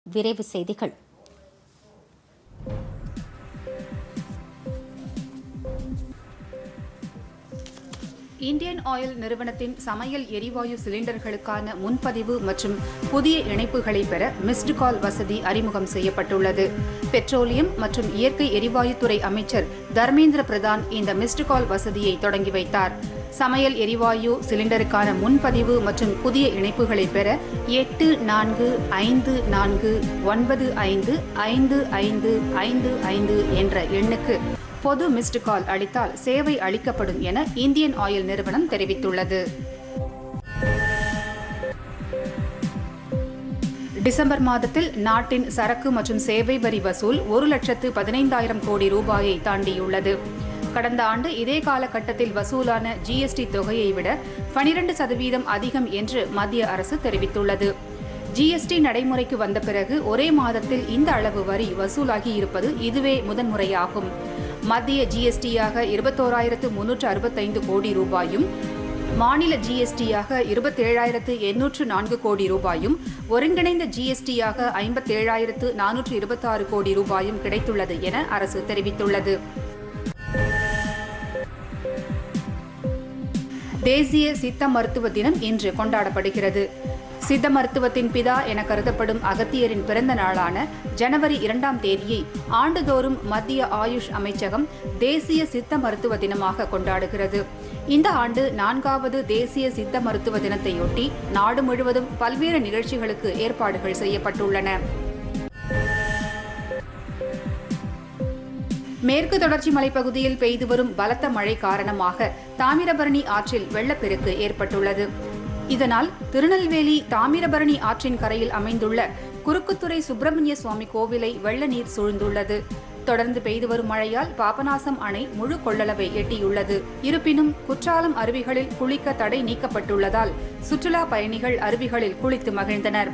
விரைவு செய்திகள் Indian oil நிறுவனத்தின் சமையல் எரிவாயு சிலிண்டர்களுக்கான முன்பதிவு மற்றும் புதிய இணைப்புகளை பெற மிஸ்டு கால் வசதி அறிமுகம் செய்யப்பட்டுள்ளது பெட்ரோலியம் மற்றும் இயற்கை எரிவாயுத்துறை அமைச்சர் தர்மேந்திர பிரதான் இந்த மிஸ்டு கால் வசதியை தொடங்கி வைத்தார் சமையல் எரிவாயு சிலிண்டருக்கான முன்பதிவு மற்றும் புதிய இணைப்புகளை பெற எட்டு நான்கு ஐந்து நான்கு ஒன்பது ஐந்து ஐந்து ஐந்து ஐந்து ஐந்து என்ற எண்ணுக்கு பொது மிஸ்டு கால் அளித்தால் சேவை அளிக்கப்படும் என இந்தியன் ஆயில் நிறுவனம் தெரிவித்துள்ளது டிசம்பர் மாதத்தில் நாட்டின் சரக்கு மற்றும் சேவை வரி வசூல் ஒரு லட்சத்து பதினைந்தாயிரம் கோடி ரூபாயை தாண்டியுள்ளது கடந்த ஆண்டு இதே காலகட்டத்தில் வசூலான ஜிஎஸ்டி தொகையை விட பனிரண்டு சதவீதம் அதிகம் என்று மத்திய அரசு தெரிவித்துள்ளது ஜிஎஸ்டி நடைமுறைக்கு வந்த பிறகு ஒரே மாதத்தில் இந்த அளவு வரி வசூலாகி இருப்பது இதுவே முதன்முறையாகும் மத்திய ஜிஎஸ்டியாக இருபத்தோராயிரத்து முன்னூற்று அறுபத்தைந்து கோடி ரூபாயும் மாநில ஜிஎஸ்டியாக இருபத்தேழாயிரத்து எண்ணூற்று நான்கு கோடி ரூபாயும் ஒருங்கிணைந்த ஜிஎஸ்டியாக ஐம்பத்தேழாயிரத்து நானூற்று இருபத்தாறு கோடி ரூபாயும் கிடைத்துள்ளது என அரசு தெரிவித்துள்ளது தேசிய சித்த மருத்துவ தினம் இன்று கொண்டாடப்படுகிறது சித்த மருத்துவத்தின் பிதா என கருதப்படும் அகத்தியரின் பிறந்த நாளான ஜனவரி இரண்டாம் தேதியை ஆண்டுதோறும் மத்திய ஆயுஷ் அமைச்சகம் தேசிய சித்த மருத்துவ தினமாக கொண்டாடுகிறது இந்த ஆண்டு நான்காவது தேசிய சித்த மருத்துவ தினத்தையொட்டி நாடு முழுவதும் பல்வேறு நிகழ்ச்சிகளுக்கு ஏற்பாடுகள் செய்யப்பட்டுள்ளன மேற்கு தொடர்ச்சி மலைப்பகுதியில் பெய்து வரும் பலத்த மழை காரணமாக தாமிரபரணி ஆற்றில் வெள்ளப்பெருக்கு ஏற்பட்டுள்ளது இதனால் திருநெல்வேலி தாமிரபரணி ஆற்றின் கரையில் அமைந்துள்ள குறுக்குத்துறை சுப்பிரமணிய சுவாமி கோவிலை வெள்ள நீர் சூழ்ந்துள்ளது தொடர்ந்து பெய்து வரும் மழையால் பாபநாசம் அணை முழு கொள்ளளவை எட்டியுள்ளது இருப்பினும் குற்றாலம் அருவிகளில் குளிக்க தடை நீக்கப்பட்டுள்ளதால் சுற்றுலா பயணிகள் அருவிகளில் குளித்து மகிழ்ந்தனர்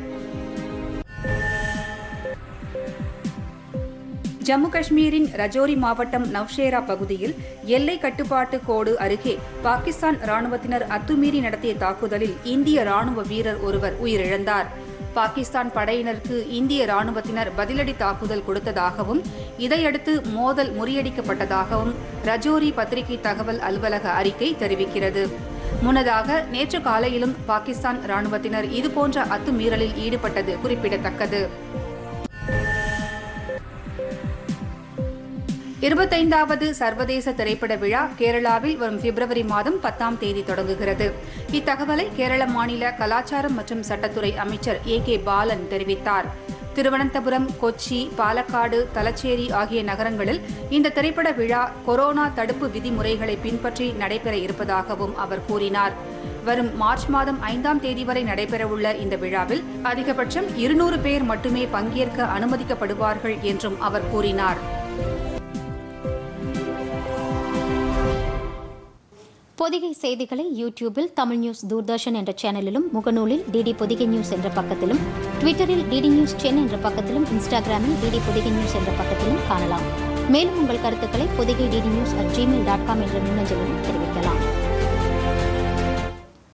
ஜம்மு காஷ்மீரின் ரஜோரி மாவட்டம் நவ்ஷேரா பகுதியில் எல்லை கட்டுப்பாட்டு கோடு அருகே பாகிஸ்தான் ராணுவத்தினர் அத்துமீறி நடத்திய தாக்குதலில் இந்திய ராணுவ வீரர் ஒருவர் உயிரிழந்தார் பாகிஸ்தான் படையினருக்கு இந்திய ராணுவத்தினர் பதிலடி தாக்குதல் கொடுத்ததாகவும் இதையடுத்து மோதல் முறியடிக்கப்பட்டதாகவும் ரஜோரி பத்திரிகை தகவல் அலுவலக அறிக்கை தெரிவிக்கிறது முன்னதாக நேற்று காலையிலும் பாகிஸ்தான் ராணுவத்தினர் இதுபோன்ற அத்துமீறலில் ஈடுபட்டது குறிப்பிடத்தக்கது இருபத்தைந்தாவது சர்வதேச திரைப்பட விழா கேரளாவில் வரும் பிப்ரவரி மாதம் பத்தாம் தேதி தொடங்குகிறது இத்தகவலை கேரள மாநில கலாச்சாரம் மற்றும் சட்டத்துறை அமைச்சர் ஏ கே பாலன் தெரிவித்தார் திருவனந்தபுரம் கொச்சி பாலக்காடு தலச்சேரி ஆகிய நகரங்களில் இந்த திரைப்பட விழா கொரோனா தடுப்பு விதிமுறைகளை பின்பற்றி நடைபெற இருப்பதாகவும் அவர் கூறினார் வரும் மார்ச் மாதம் ஐந்தாம் தேதி வரை நடைபெறவுள்ள இந்த விழாவில் அதிகபட்சம் இருநூறு பேர் மட்டுமே பங்கேற்க அனுமதிக்கப்படுவார்கள் என்றும் அவர் கூறினார் பொதிகை செய்திகளை யூடியூபில் தமிழ் நியூஸ் தூர்தர்ஷன் என்ற சேனலிலும் முகநூலில் டிடி பொதிகை நியூஸ் என்ற பக்கத்திலும் ட்விட்டரில் டிடி நியூஸ் சென் என்ற பக்கத்திலும் இன்ஸ்டாகிராமில் டிடி பொதிகை நியூஸ் என்ற பக்கத்திலும் காணலாம் மேலும் உங்கள் கருத்துக்களை Podhigai DD news at Gmail dot com என்ற மின்னஞ்சலிலும் தெரிவிக்கலாம்